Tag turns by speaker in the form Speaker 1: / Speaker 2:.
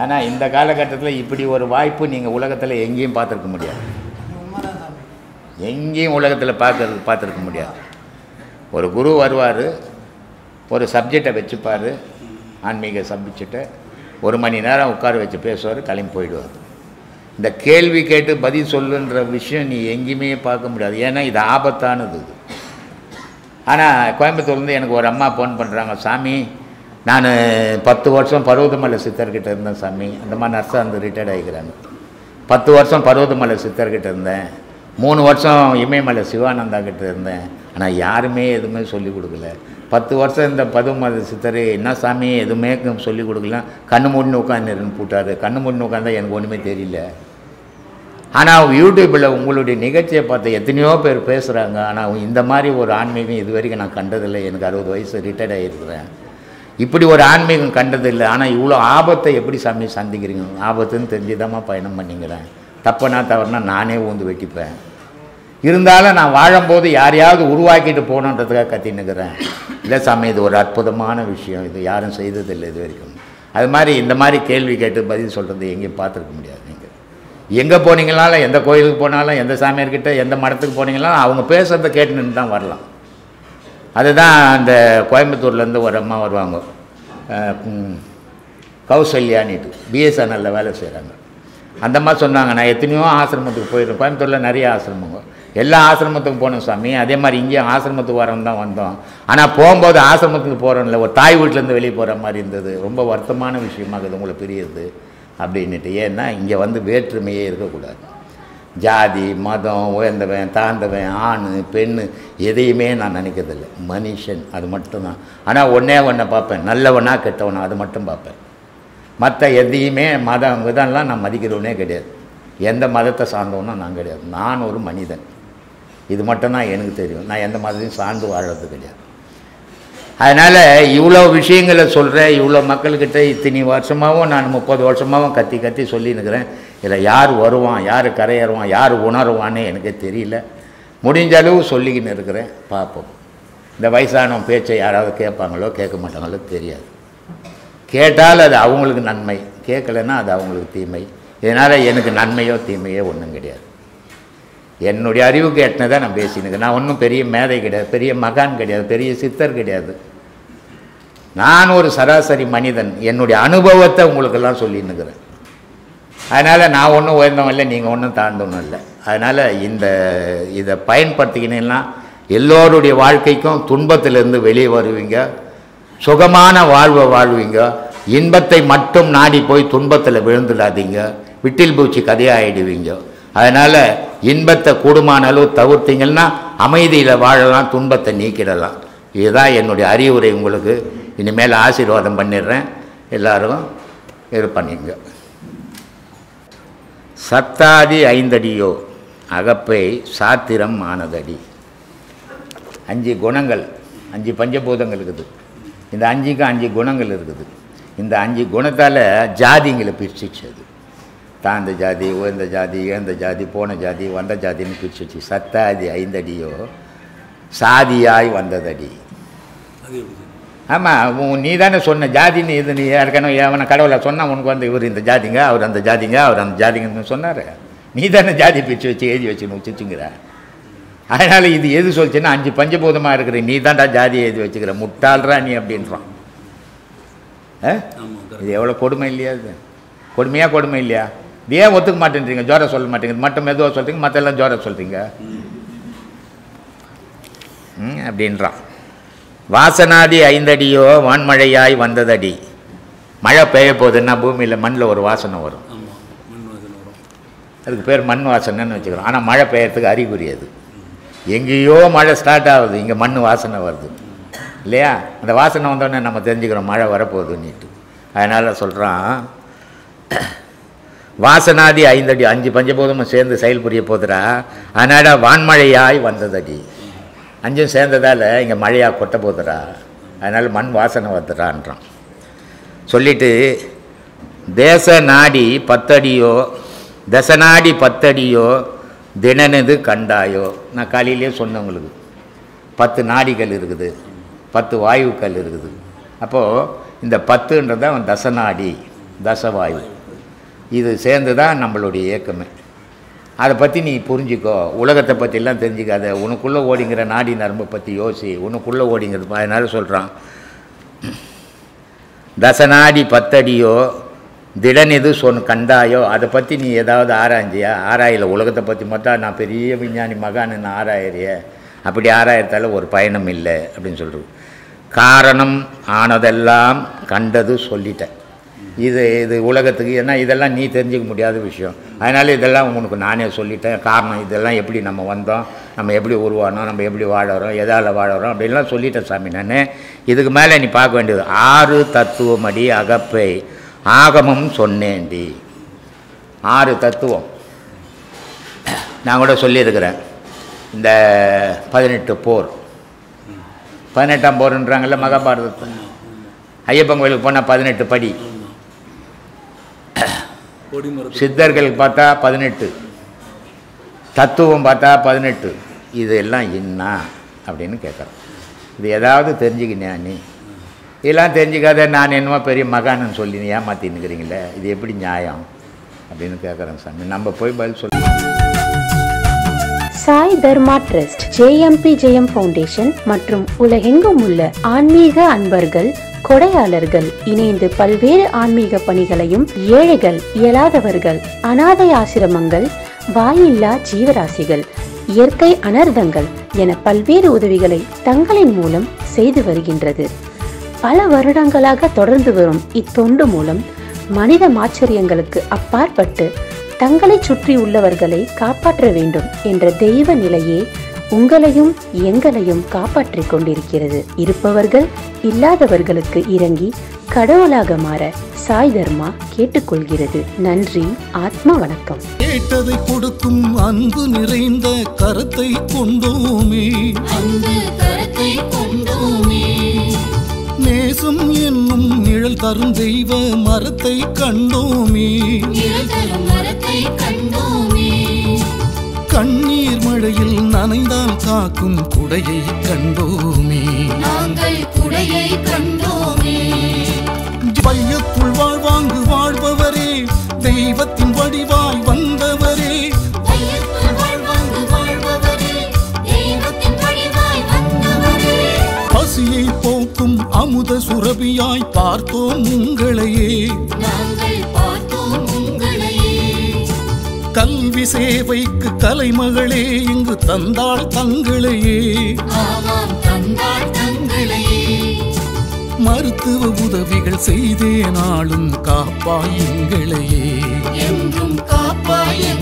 Speaker 1: ஆனால் இந்த காலகட்டத்தில் இப்படி ஒரு வாய்ப்பு நீங்கள் உலகத்தில் எங்கேயும் பார்த்துருக்க முடியாது
Speaker 2: உண்மைதான் சாமி
Speaker 1: எங்கேயும் உலகத்தில் பார்க்கறது பார்த்துருக்க முடியாது ஒரு குரு வருவார் ஒரு சப்ஜெக்டை வச்சுப்பார் ஆன்மீக சப்ஜெக்டை ஒரு மணி நேரம் உட்கார வச்சு பேசுவார் கிளம்பி போயிடுவார் இந்த கேள்வி கேட்டு பதில் சொல்லுன்ற விஷயம் நீ எங்கேயுமே பார்க்க முடியாது ஏன்னா இது ஆபத்தானது இது ஆனால் கோயம்புத்தூர்லேருந்து எனக்கு ஒரு அம்மா ஃபோன் பண்ணுறாங்க சாமி நான் பத்து வருஷம் பருவதமலை சித்தர்கிட்ட இருந்தேன் சாமி அந்த மாதிரி நர்ஸாக இருந்து ரிட்டையர்ட் ஆகிக்கிறாங்க பத்து வருஷம் பருவதமலை சித்தர்கிட்ட இருந்தேன் மூணு வருஷம் இமயமலை சிவானந்தா கிட்ட இருந்தேன் ஆனால் யாருமே எதுவுமே சொல்லிக் கொடுக்கல பத்து வருஷம் இந்த பருவமலை சித்தர் என்ன சாமி எதுவுமே சொல்லிக் கொடுக்கல கண்ணு மூடின்னு உட்காந்துருன்னு போட்டார் கண்ணு மூடின்னு உட்காந்தா எனக்கு ஒன்றுமே தெரியல ஆனால் யூடியூப்பில் உங்களுடைய நிகழ்ச்சியை பார்த்து எத்தனையோ பேர் பேசுகிறாங்க ஆனால் இந்த மாதிரி ஒரு ஆன்மீகம் இது வரைக்கும் நான் கண்டதில்லை எனக்கு அறுபது வயசு ரிட்டையர்ட் ஆகிருக்கிறேன் இப்படி ஒரு ஆன்மீகம் கண்டதில்லை ஆனால் இவ்வளோ ஆபத்தை எப்படி சாமி சந்திக்கிறீங்க ஆபத்துன்னு தெரிஞ்சுதாம்மா பயணம் பண்ணிக்கிறேன் தப்புனா தவறுனா நானே ஊந்து வெட்டிப்பேன் இருந்தாலும் நான் வாழும்போது யாரையாவது உருவாக்கிட்டு போகணுன்றதுக்காக கத்தின்னுக்கிறேன் இல்லை சாமி இது ஒரு அற்புதமான விஷயம் இது யாரும் செய்ததில்லை இது வரைக்கும் அது மாதிரி இந்த மாதிரி கேள்வி கேட்டு பதில் சொல்கிறது எங்கேயும் பார்த்துருக்க முடியாது நீங்கள் எங்கே போனீங்கனாலும் எந்த கோயிலுக்கு போனாலும் எந்த சாமியார்கிட்ட எந்த மடத்துக்கு போனீங்கனாலும் அவங்க பேசுகிறத கேட்டுன்னு தான் வரலாம் அதுதான் அந்த கோயம்புத்தூர்லேருந்து ஒரு அம்மா வருவாங்க அஹ், ம், கௌசல்யானிட்டு பிஎஸ்என்எல்ல வேலை செய்கிறாங்க அந்த அம்மா சொன்னாங்க நான் எத்தனையோ ஆசிரமத்துக்கு போயிருக்கேன் கோயம்புத்தூரில் நிறைய ஆசிரமங்க எல்லா ஆசிரமத்துக்கும் போனோம் சாமி அதே மாதிரி இங்கேயும் ஆசிரமத்துக்கு வரவங்க தான் வந்தோம் ஆனால் போகும்போது ஆசிரமத்துக்கு போகிறோம்ல ஒரு தாய் வீட்டிலேருந்து வெளியே போகிற மாதிரி இருந்தது ரொம்ப வருத்தமான விஷயமாகுது உங்களை பிரியுது அப்படின்னுட்டு ஏன்னா இங்கே வந்து வேற்றுமையே இருக்கக்கூடாது ஜாதி மதம் உயர்ந்தவன் தாழ்ந்தவன் ஆண் பெண் எதையுமே நான் நினைக்கிறதில்ல மனுஷன் அது மட்டும்தான் ஆனால் ஒன்றே ஒன்றை பார்ப்பேன் நல்லவனா கெட்டவனா அது மட்டும் பார்ப்பேன் மற்ற எதையுமே மதம் இதெல்லாம் நான் மதிக்கிறவனே கிடையாது எந்த மதத்தை சார்ந்தவனும் நான் கிடையாது நான் ஒரு மனிதன் இது மட்டும்தான் எனக்கு தெரியும் நான் எந்த மதத்தையும் சார்ந்து வாழறது கிடையாது அதனால் இவ்வளோ விஷயங்களை சொல்கிறேன் இவ்வளோ மக்கள்கிட்ட இத்தனை வருஷமாகவும் நான் முப்பது வருஷமாகவும் கத்தி கத்தி சொல்லின்னுக்கிறேன் இதில் யார் வருவான் யார் கரையேறுவான் யார் உணருவான்னு எனக்கு தெரியல முடிஞ்ச அளவு சொல்லிக்கின்னு இருக்கிறேன் பார்ப்போம் இந்த வயசானவன் பேச்சை யாராவது கேட்பாங்களோ கேட்க மாட்டாங்களோ தெரியாது கேட்டால் அது அவங்களுக்கு நன்மை கேட்கலன்னா அது அவங்களுக்கு தீமை இதனால் எனக்கு நன்மையோ தீமையோ ஒன்றும் கிடையாது என்னுடைய அறிவுக்கு எட்டினதை நான் பேசினுக்கிறேன் நான் ஒன்றும் பெரிய மேதை கிடையாது பெரிய மகான் கிடையாது பெரிய சித்தர் கிடையாது நான் ஒரு சராசரி மனிதன் என்னுடைய அனுபவத்தை உங்களுக்கெல்லாம் சொல்லின்னுக்கிறேன் அதனால் நான் ஒன்றும் உயர்ந்தவன் இல்லை நீங்கள் ஒன்றும் தாழ்ந்தவனும் இல்லை அதனால் இந்த இதை பயன்படுத்திக்கினீங்கன்னா எல்லோருடைய வாழ்க்கைக்கும் துன்பத்திலிருந்து வெளியே வருவீங்க சுகமான வாழ்வை வாழ்வீங்க இன்பத்தை மட்டும் நாடி போய் துன்பத்தில் விழுந்துடாதீங்க விட்டில் பூச்சி கதையாயிடுவீங்க அதனால் இன்பத்தை கூடுமான அளவு தவிர்த்தீங்கன்னா அமைதியில் வாழலாம் துன்பத்தை நீக்கிடலாம் இதுதான் என்னுடைய அறிவுரை உங்களுக்கு இனிமேல் ஆசீர்வாதம் பண்ணிடுறேன் எல்லாரும் இது பண்ணிங்க சத்தாதி ஐந்தடியோ அகப்பை சாத்திரம் ஆனதடி அஞ்சு குணங்கள் அஞ்சு பஞ்சபூதங்கள் இருக்குது இந்த அஞ்சுக்கும் அஞ்சு குணங்கள் இருக்குது இந்த அஞ்சு குணத்தால் ஜாதிங்களை பிரிச்சிச்சு அது தாழ்ந்த ஜாதி உயர்ந்த ஜாதி இழந்த ஜாதி போன ஜாதி வந்த ஜாதின்னு பிரிச்சிச்சு சத்தாதி ஐந்தடியோ சாதியாய் வந்ததடி
Speaker 3: அது எப்படி சார்?
Speaker 1: ஆமாம் நீ தானே சொன்ன ஜாதின்னு இது நீ ஏற்கனவே அவனை கடவுளை சொன்னா உனக்கு வந்து இவர் இந்த ஜாதிங்க அவர் அந்த ஜாதிங்க அவர் அந்த ஜாதிங்கன்னு சொன்னார் நீ தானே ஜாதி பிரித்து வச்சு எழுதி வச்சு வச்சுச்சுங்கிற அதனால் இது எது சொல்லிச்சுன்னா அஞ்சு பஞ்சபூதமாக இருக்கிற நீ தான்டா ஜாதி எழுதி வச்சுக்கிற முட்டாள்றா நீ அப்படின்றான் ஆ?
Speaker 3: ஆமாம் கரெக்ட்
Speaker 1: இது எவ்வளோ கொடுமை இல்லையா இது கொடுமையா கொடுமை இல்லையா இது ஏன் ஒத்துக்க மாட்டேன்றீங்க ஜோர சொல்ல மாட்டேங்குது மட்டும் மெதுவாக சொல்கிறீங்க மற்றெல்லாம் ஜோர சொல்கிறீங்க ம் அப்படின்றான் வாசனாதி ஐந்தடியோ வான்மழையாய் வந்ததடி மழை பெய்ய போகுதுன்னா பூமியில் மண்ணில் ஒரு வாசனை வரும்
Speaker 3: ஆமாம் மண் வாசனை வரும்
Speaker 1: அதுக்கு பேர் மண் வாசனைன்னு வச்சுக்கிறோம் ஆனால் மழை பெய்யறதுக்கு அறிகுறி அது எங்கேயோ மழை ஸ்டார்ட் ஆகுது இங்கே மண் வாசனை வருது இல்லையா அந்த வாசனை வந்தோடனே நம்ம தெரிஞ்சுக்கிறோம் மழை வரப்போகுதுன்னுட்டு அதனால் சொல்கிறான் வாசனாதி ஐந்தடி அஞ்சு பஞ்சபூதமும் சேர்ந்து செயல் புரிய போதுடா அதனால வான்மழையாய் வந்ததடி அஞ்சும் சேர்ந்ததால் இங்கே மழையாக கொட்ட போதுடா அதனால் மண் வாசனை வந்துடான்றான் சொல்லிட்டு தேச நாடி பத்தடியோ தசநாடி பத்தடியோ தினனது கண்டாயோ நான் காலையிலே சொன்னேன் உங்களுக்கு பத்து நாடிகள் இருக்குது பத்து வாயுக்கள் இருக்குது அப்போது இந்த பத்துன்றது அவன் தசநாடி தசவாயு இது சேர்ந்து தான் நம்மளுடைய இயக்கமே அதை பற்றி நீ புரிஞ்சுக்கோ உலகத்தை பற்றிலாம் தெரிஞ்சுக்காத உனக்குள்ளே ஓடிங்கிற நாடி நரம்பை பற்றி யோசி உனக்குள்ளே ஓடிங்கிறது அதனால சொல்கிறான் தசநாடி பத்தடியோ திடனெது சொன் கண்டாயோ அதை பற்றி நீ ஏதாவது ஆராய்ஞ்சியா ஆராயல உலகத்தை பற்றி மட்டும் நான் பெரிய விஞ்ஞானி மகான் நான் ஆராயறிய அப்படி ஆராயத்தால ஒரு பயணம் இல்லை அப்படின்னு சொல்கிறது காரணம் ஆனதெல்லாம் கண்டது சொல்லிட்டேன் இது இது உலகத்துக்கு ஏன்னா இதெல்லாம் நீ தெரிஞ்சுக்க முடியாத விஷயம் அதனால் இதெல்லாம் உனக்கு நானே சொல்லிட்டேன் காரணம் இதெல்லாம் எப்படி நம்ம வந்தோம் நம்ம எப்படி உருவானோம் நம்ம எப்படி வாழறோம் எதால் வாழறோம் அப்படின்லாம் சொல்லிட்டேன் சாமி நான் இதுக்கு மேலே நீ பார்க்க வேண்டியது ஆறு தத்துவமடி அகப்பை ஆகமம் சொன்னேன்டி ஆறு தத்துவம் நான் கூட சொல்லியிருக்கிறேன் இந்த பதினெட்டு போர் பதினெட்டாம் போர்ன்றாங்கல்ல மகாபாரதத்தை ஐயப்பன் கோயிலுக்கு போனால் பதினெட்டு படி
Speaker 3: கொடி மரத்து
Speaker 1: சித்தர்களுக்கு பார்த்தா பதினெட்டு தத்துவம் பார்த்தா பதினெட்டு இது எல்லாம் என்ன அப்படின்னு கேட்குறேன் இது ஏதாவது தெரிஞ்சுக்கினியா நீ இதெல்லாம் தெரிஞ்சுக்காத நான் என்னமோ பெரிய மகான்னு சொல்லி நீ ஏமாத்தின்னுக்கிறீங்களே இது எப்படி நியாயம் அப்படின்னு கேட்குறேன் சாமி நம்ம போய் பதில் சொல்லி
Speaker 2: Sai Dharma trust JMB Jayam foundation மற்றும் உலகெங்கும் உள்ள ஆன்மீக அன்பர்கள் கொடையாளர்கள் இணைந்து பல்வேறு ஆன்மீக பணிகளையும் ஏழைகள் இயலாதவர்கள் அனாதை ஆசிரமங்கள் வாயில்லா ஜீவராசிகள் இயற்கை அனர்த்தங்கள் என பல்வேறு உதவிகளை தங்களின் மூலம் செய்து வருகின்றது பல வருடங்களாக தொடர்ந்து வரும் இத்தொண்டு மூலம் மனித மாச்சரியங்களுக்கு அப்பாற்பட்டு தங்களை சுற்றி உள்ளவர்களை காப்பாற்ற வேண்டும் என்ற தெய்வ நிலையே உங்களையும் எங்களையும் காப்பாற்றிக் கொண்டிருக்கிறது இருப்பவர்கள் இல்லாதவர்களுக்கு இறங்கி கடவுளாக மாற சாய் தர்மா கேட்டுக்கொள்கிறது நன்றி ஆத்ம வணக்கம்
Speaker 4: கேட்டதை கொடுக்கும் அன்பு நிறைந்த கரத்தை கொண்டோமே
Speaker 5: அன்பு கரத்தை கொண்டோமே
Speaker 4: நேசம் என்னும் நிழல் தரும் தெய்வ மரத்தை கண்டோமே
Speaker 5: நிழல் தரும் மரத்தை கண்டோமே
Speaker 4: கண்ணீர் மழையில் நனைந்தால் காக்கும் குடையை கண்டோமே
Speaker 5: நாங்கள் குடையை கண்டோமே
Speaker 4: பையத்துள் வாழ்வாங்கு வாழ்பவரே தெய்வத்தின் வடிவாய் வந்தவரே
Speaker 5: வையத்துள் வாழ்வாங்கு வாழ்பவரே தெய்வத்தின் வடிவாய் வந்தவரே
Speaker 4: பசியை போக்கும் அமுத சுரபியாய் பார்த்தோம் உங்களையே
Speaker 5: நாங்கள் பார்த்தோம் உங்களையே
Speaker 4: கல்வி சேவைக்கு கலைமகளே இங்கு தந்தாள் தங்களையே
Speaker 5: ஆமாம் தந்தாள் தங்களையே
Speaker 4: மருத்துவ உதவிகள் செய்தே நாளும் காப்பாய் எங்களையே
Speaker 5: என்றும் காப்பாய்